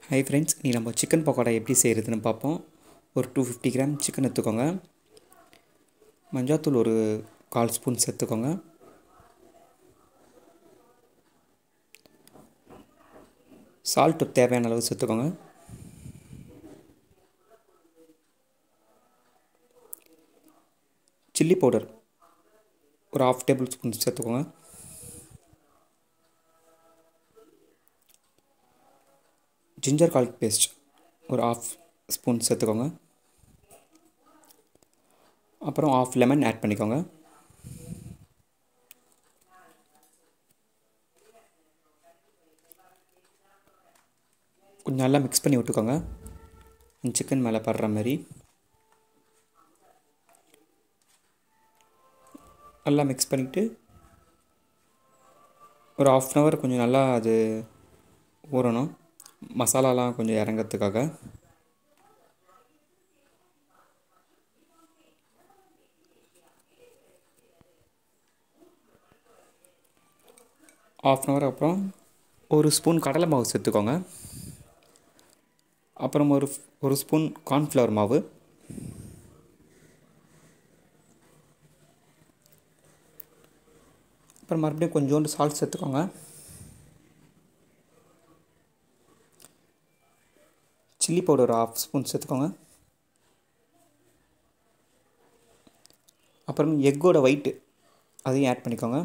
hi friends நீ நம்ம chicken pakoda எப்படி செய்கிறதுன்னு பார்ப்போம் ஒரு டூ ஃபிஃப்டி கிராம் சிக்கன் எடுத்துக்கோங்க மஞ்சாத்தூள் ஒரு கால் ஸ்பூன் சேர்த்துக்கோங்க சால்ட்டு தேவையான அளவு சேர்த்துக்கோங்க சில்லி பவுடர் ஒரு ஆஃப் டேபிள் ஸ்பூன் சேர்த்துக்கோங்க ஜிஞ்சர் கார்லிக் பேஸ்ட் ஒரு ஆஃப் ஸ்பூன் சேர்த்துக்கோங்க அப்புறம் ஆஃப் லெமன் ஆட் பண்ணிக்கோங்க கொஞ்சம் நல்லா மிக்ஸ் பண்ணி விட்டுக்கோங்க சிக்கன் மேலே படுற மாதிரி நல்லா மிக்ஸ் பண்ணிவிட்டு ஒரு ஆஃப் அன் ஹவர் கொஞ்சம் நல்லா அது ஊறணும் மசாலாலாம் கொஞ்சம் இறங்கிறதுக்காக ஆஃப் அன் ஹவர் அப்புறம் ஒரு ஸ்பூன் கடலை மாவு சேர்த்துக்கோங்க அப்புறம் ஒரு ஒரு ஸ்பூன் கார்ன்ஃப்ளவர் மாவு அப்புறம் மறுபடியும் கொஞ்சோண்டு சால்ட் சேர்த்துக்கோங்க சில்லி பவுடர் ஆஃப் ஸ்பூன் சேர்த்துக்கோங்க அப்புறம் எக்கோட ஒயிட்டு அதையும் ஆட் பண்ணிக்கோங்க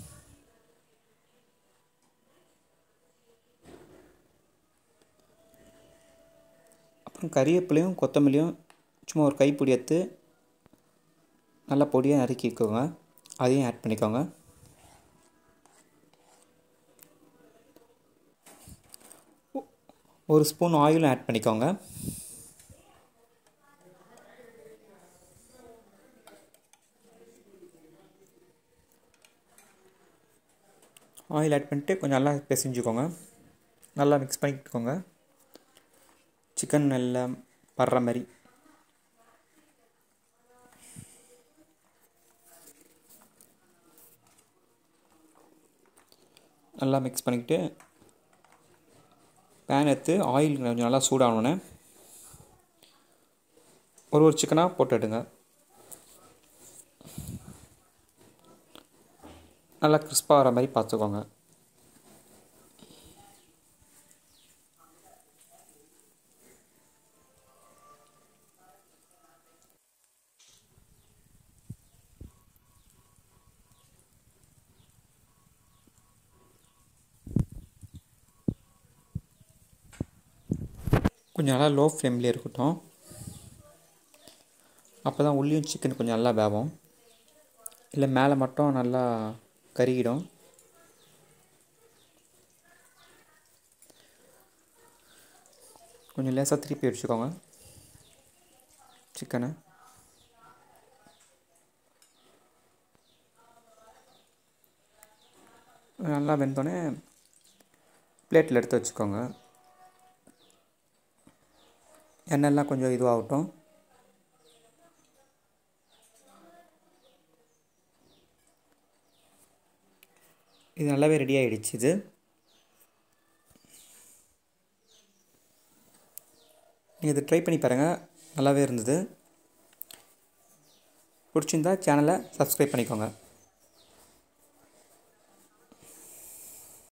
அப்புறம் கறிவேப்பிலையும் கொத்தமல்லியும் சும்மா ஒரு கைப்பிடி எடுத்து நல்லா பொடியாக நறுக்கிக்கோங்க அதையும் ஆட் பண்ணிக்கோங்க ஒரு ஸ்பூன் ஆயிலும் ஆட் பண்ணிக்கோங்க ஆயில் ஆட் பண்ணிட்டு கொஞ்சம் நல்லா பிசைஞ்சுக்கோங்க நல்லா மிக்ஸ் பண்ணிக்கோங்க சிக்கன் நல்லா படுற மாதிரி நல்லா மிக்ஸ் பண்ணிக்கிட்டு பேன் எடுத்து ஆயில் கொஞ்சம் நல்லா சூடானோடனே ஒரு ஒரு சிக்கனாக போட்டுடுங்க நல்லா கிறிஸ்பாக வர மாதிரி பார்த்துக்கோங்க கொஞ்சம் நல்லா லோ ஃப்ளேம்லேயே இருக்கட்டும் அப்போ தான் உள்ளியும் சிக்கன் கொஞ்சம் நல்லா வேகும் இல்லை மேலே மட்டும் நல்லா கருகிடும் கொஞ்சம் லேசாக திருப்பி வச்சுக்கோங்க சிக்கனை நல்லா வெந்தோடனே பிளேட்டில் எடுத்து வச்சுக்கோங்க எண்ணெய்லாம் கொஞ்சம் இதுவாகட்டும் இது நல்லாவே ரெடி ஆகிடுச்சு இது நீங்கள் இது ட்ரை பண்ணி பாருங்கள் நல்லாவே இருந்தது பிடிச்சிருந்தா சேனலை சப்ஸ்கிரைப் பண்ணிக்கோங்க